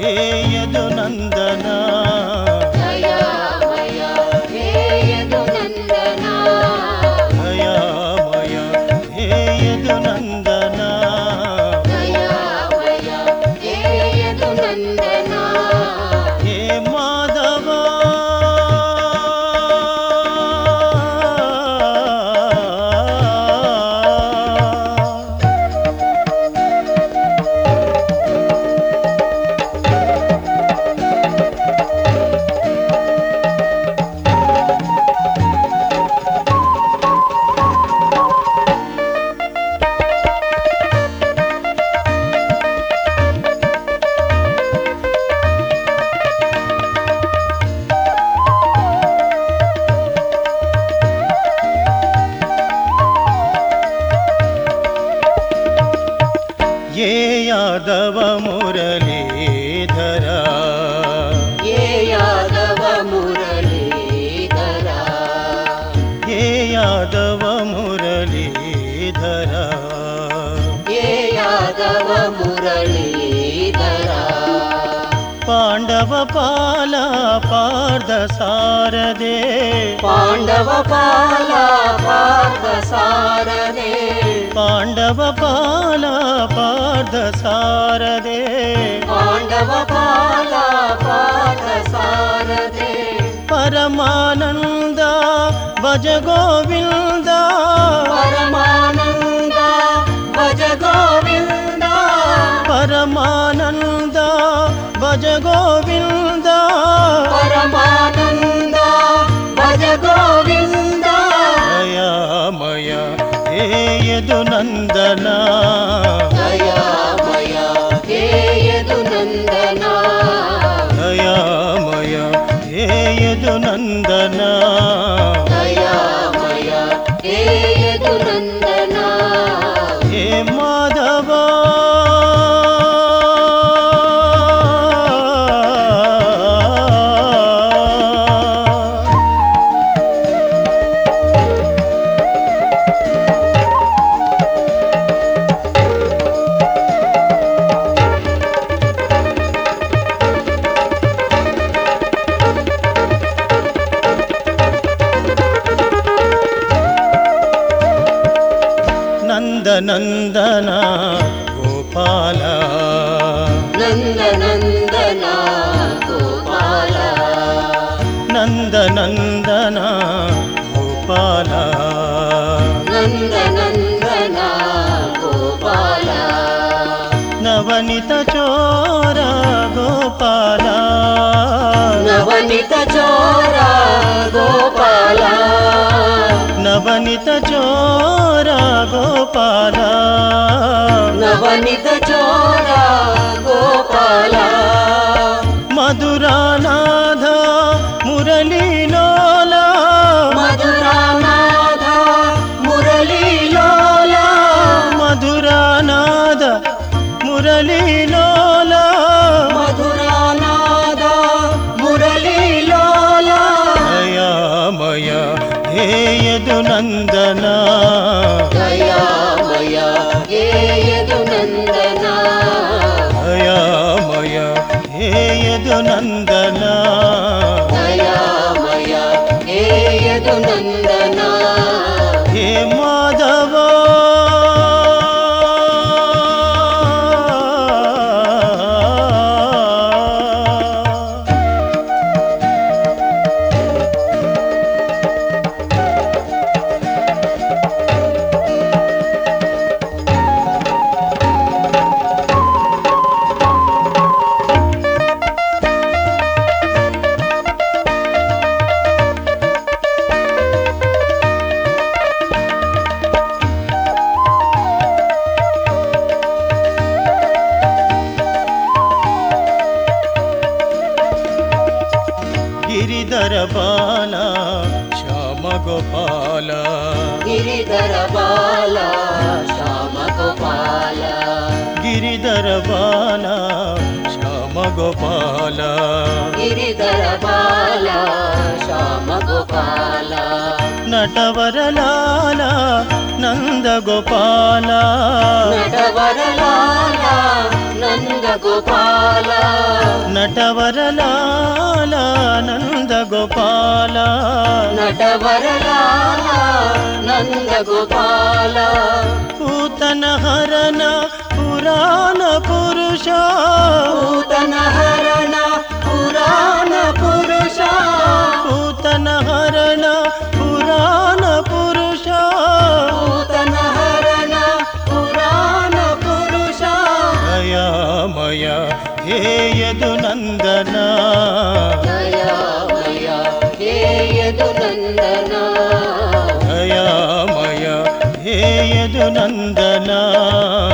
హే యదునందన దయామయ హే యదునందన దయామయ హే యదునందన దయామయ హే యదునందన హే మాధవ ఏ యాదవ మురళీధర ఏ యాదవ మురళీధర ఏ యాదవ మురళీధర ఏ యాదవ మురళీధర పాండవ పాల పార్థ సారదే పాండవ పాల పార్థ సారదే పాండవ పాల పార్థ సారదే పాండవ పాల పార్థ సారదే పరమానంద భజ గోవింద పరమానంద భజ గోవింద పరమానంద భజ గోవింద పరమానంద భజ గోవింద దయామయ హే యదునందన దయామయ హే యదునందన దయామయ హే యదునందన దయామయ హే యదునందన హే మాధవ నందనందన గోపాల నందనందన గోపాల నందనందన గోపాల నందనందన గోపాల నవనిత చోర గోపాల నవనిత చోర గోపాల నవనిత చోర గోపాల నవనిత చోర గోపాల మధురానాథ మురళీలోల మధురానాథ మురళీలోల మధురానాథ మురళీలోల మధురానాథ మురళీలోల దయామయ హే యదునందన దయామయ హే యదునందన దయామయ హే యదునందన దయామయ హే యదునందన హే మాధవ గిరిధర బాల శ్యామ గోపాల గిరిధర బాల శ్యామ గోపాల గిరిధర బాల శ్యామ గోపాల గిరిధర బాల శ్యామ గోపాల నటవరలాల నంద గోపాల నటవరలాల నంద గోపాల నటవరలాల నందగోపాల నటవరలాల నందగోపాల పూతన హరణ పురాణ పురుష నూతన హరణ పురాణ పురుష పూతన హరణ పురాణ పురుష నూతన హరణ పురాణ పురుష దయామయ హేయదు నందన దయామయ హేయదు నందన దయామయ హేయదు నందన